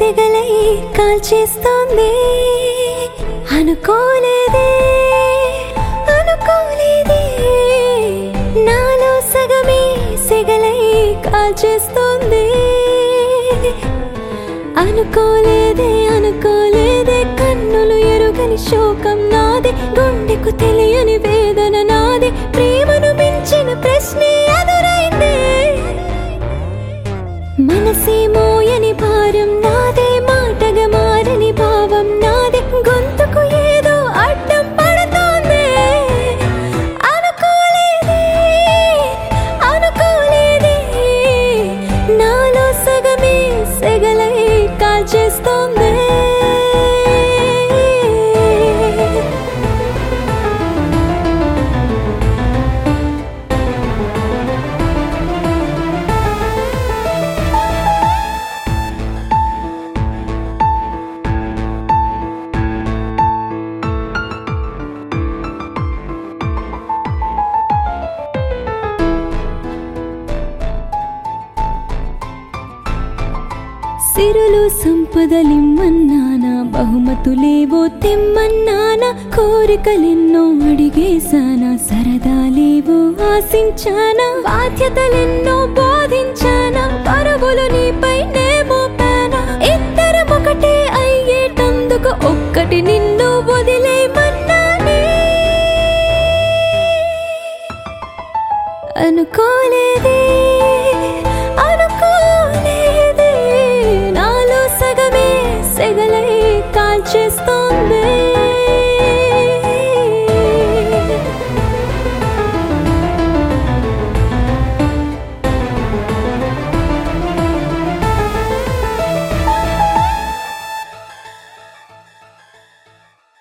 సెగలై కాల్చేస్తోంది అనుకోలేదే అనుకోలేదే నాలో సగమే సెగలై కాల్చేస్తోంది అనుకోలేదే అనుకోలేదే కన్నులు ఎరుగని శోకం నాది గుండెకు తెలియని వేదన నాది ప్రేమను మించిన ప్రశ్నే ఎదురైందే మనసే మోయని భారం నాదే మాటగా మారని భావం నాదే గొంతుకు ఏదో అడ్డం పడుతోంది అనుకోలేదే అనుకోలేదే నాలో సగమే సెగలై కాల్చేస్తోంది సిరులు సంపదలిమ్మన్నానా బహుమతులేవో తెమ్మన్నానా కోరికలెన్నో అడిగేశానా సరదాలేవో ఆశించానా బాధ్యతలెన్నో బోధించానా పరుగులు నీపై నే మోపానా ఇద్దరం ఒకటే అయ్యేటందుకు ఒక్కటి నిన్ను వదిలేమన్నానే అనుకోలేదే